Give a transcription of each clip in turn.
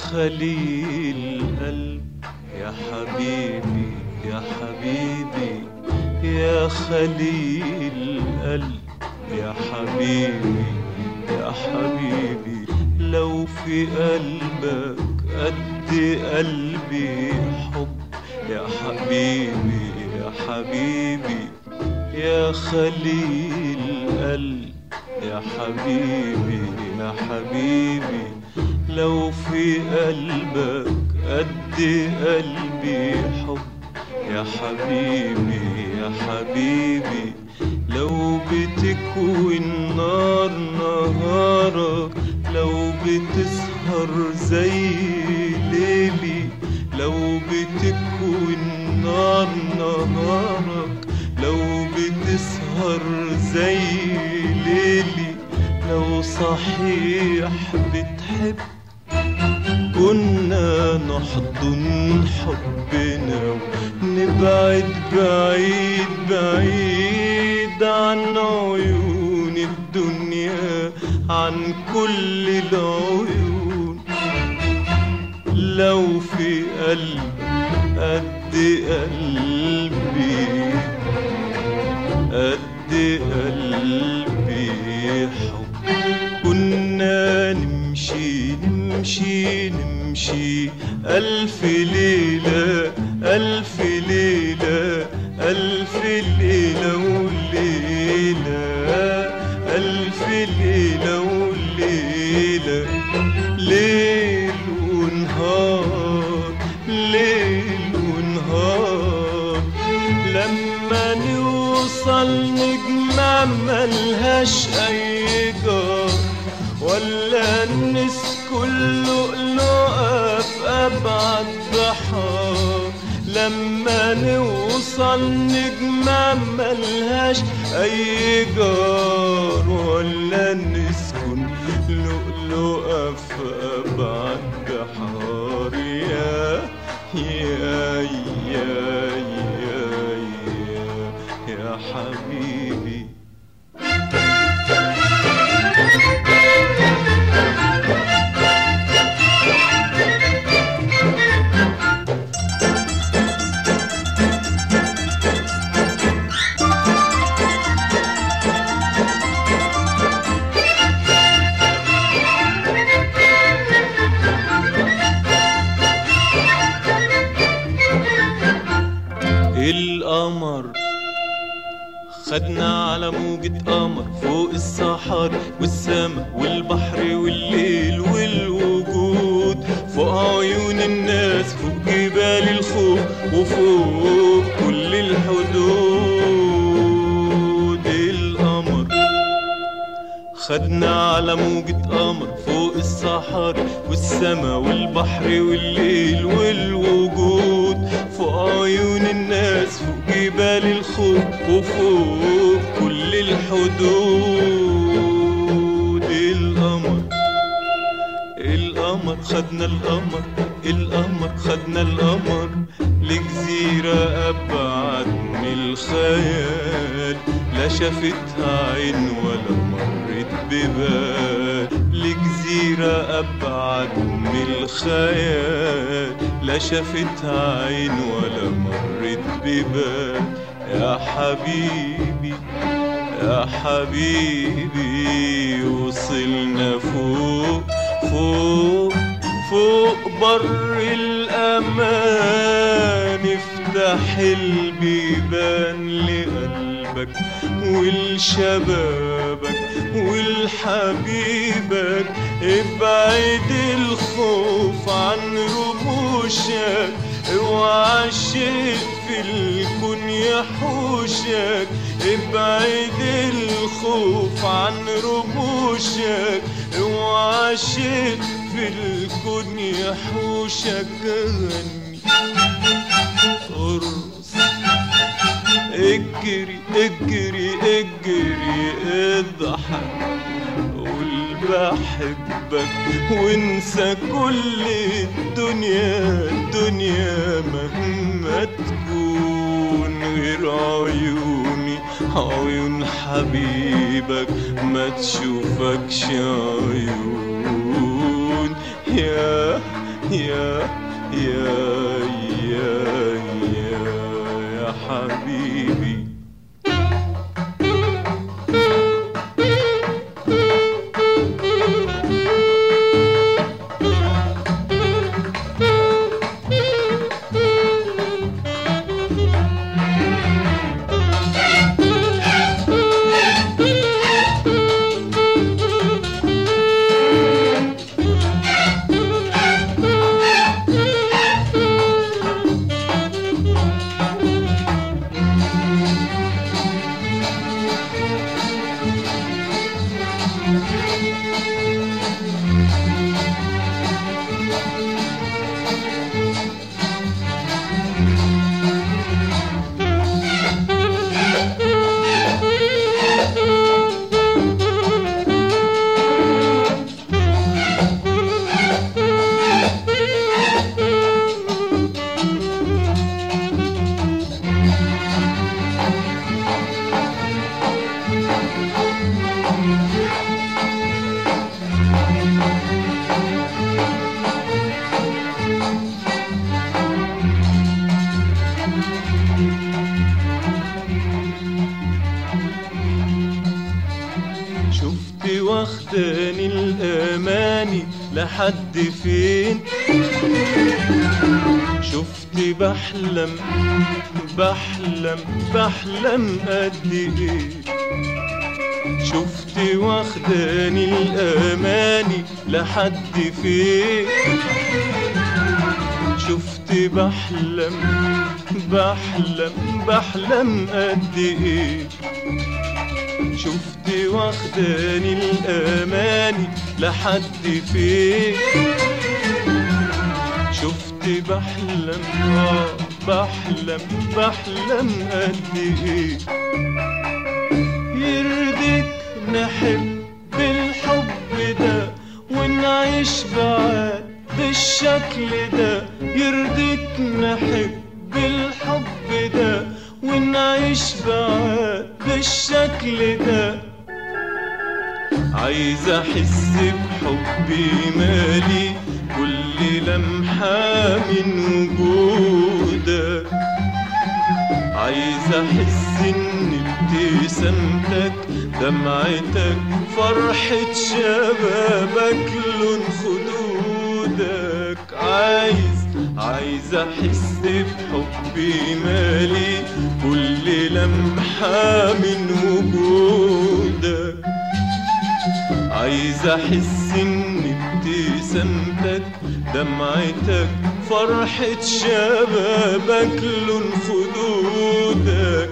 خليل قلب يا حبيبي يا حبيبي يا خليل قلب يا حبيبي يا حبيبي لو في قلبك قد قلبي حب يا حبيبي يا حبيبي يا خليل قلب يا حبيبي يا حبيبي لو في قلبك قد قلبي حب يا حبيبي يا حبيبي لو بتكوي النار نهارك لو بتسهر زي ليلي لو بتكوي النار نهارك لو بتسهر زي ليلي لو صحيح بتحب كنا نحضن حبنا ونبعد بعيد بعيد عن عيون الدنيا عن كل العيون لو في قلب قد قلبي قد قلبي حب كنا نمشي نمشي نمشي ألف ليلة ألف ليلة ألف ليلة وليلة ألف ليلة وليلة ليل ونهار ليل ونهار لما نوصل نجمع ملهاش أي جار ولا نسكن لؤلؤة في أبعد بحار لما نوصل نجمع ملهاش أي جار ولا نسكن لؤلؤة في أبعد بحار يا يا يا يا يا, يا حبيبي القمر خدنا على موجة قمر فوق الصحار والسما والبحر والليل والوجود فوق عيون الناس فوق جبال الخوف وفوق كل الحدود القمر خدنا على موجة قمر فوق الصحار والسما والبحر والليل والوجود فوق عيون الناس فوق جبال الخوف وفوق كل الحدود القمر القمر خدنا القمر القمر خدنا القمر لجزيرة أبعد من الخيال لا شافتها عين ولا مرت ببال لجزيرة أبعد من الخيال لا شافتها عين ولا مرت ببال يا حبيبي يا حبيبي وصلنا فوق فوق فوق بر الأمان افتح البيبان لقلبك ولشبابك ولحبيبك ابعد الخوف عن رموشك اوعى الشيء في الكون يحوشك ابعد الخوف عن رموشك اوعى الشيء في الكون يحوشك غني ارقص اجري اجري اجري اضحك قول بحبك وانسى كل الدنيا الدنيا مهما تكون غير عيوني عيون حبيبك ما تشوفكش عيون يا يا يا يا يا يا حبيبي شفت واخداني الاماني لحد فين شفت بحلم بحلم بحلم قد ايه شفت واخداني الاماني لحد فين شفت بحلم بحلم بحلم قد ايه شفت واخداني الاماني لحد فين شفت بحلم اه بحلم بحلم قد ايه يرضيك نحب بالحب ده ونعيش بعاد بالشكل ده يرضيك نحب بالحب ده ونعيش بعاد بالشكل ده عايز احس بحبي مالي كل لمحة من وجودك عايز احس ان ابتسامتك دمعتك فرحة شبابك لون خدودك عايز عايز احس بحبي مالي كل لمحة من وجودك عايز احس ان ابتسامتك دمعتك فرحة شبابك لون خدودك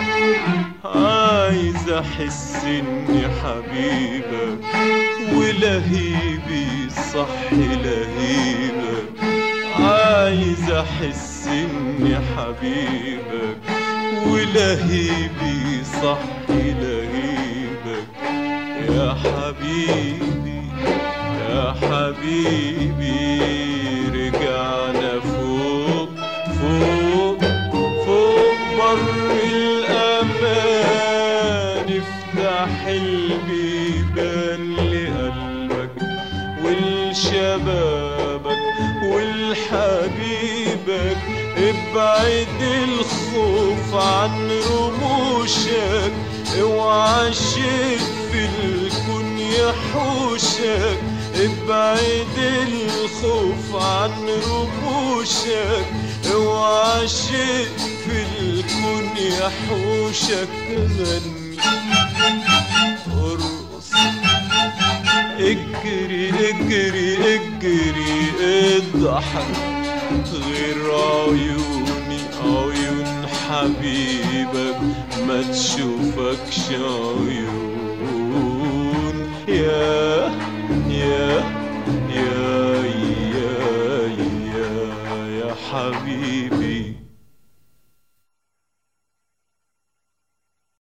عايز احس اني حبيبك ولهيبي صح لهيبك عايز احس اني حبيبك ولهيبي صح لهيبك يا حبيبي يا حبيبي رجعنا فوق فوق فوق بر الأمان افتح البيبان لقلبك ولشبابك ولحبيبك ابعد الخوف عن رموشك اوعى الشيء في الكون يحوشك ابعد الخوف عن رموشك اوعى شيء في الكون يحوشك غني ارقص اجري اجري اجري اضحك غير عيوني عيون حبيبك ما تشوفكش عيون يا يا يا يا يا يا حبيبي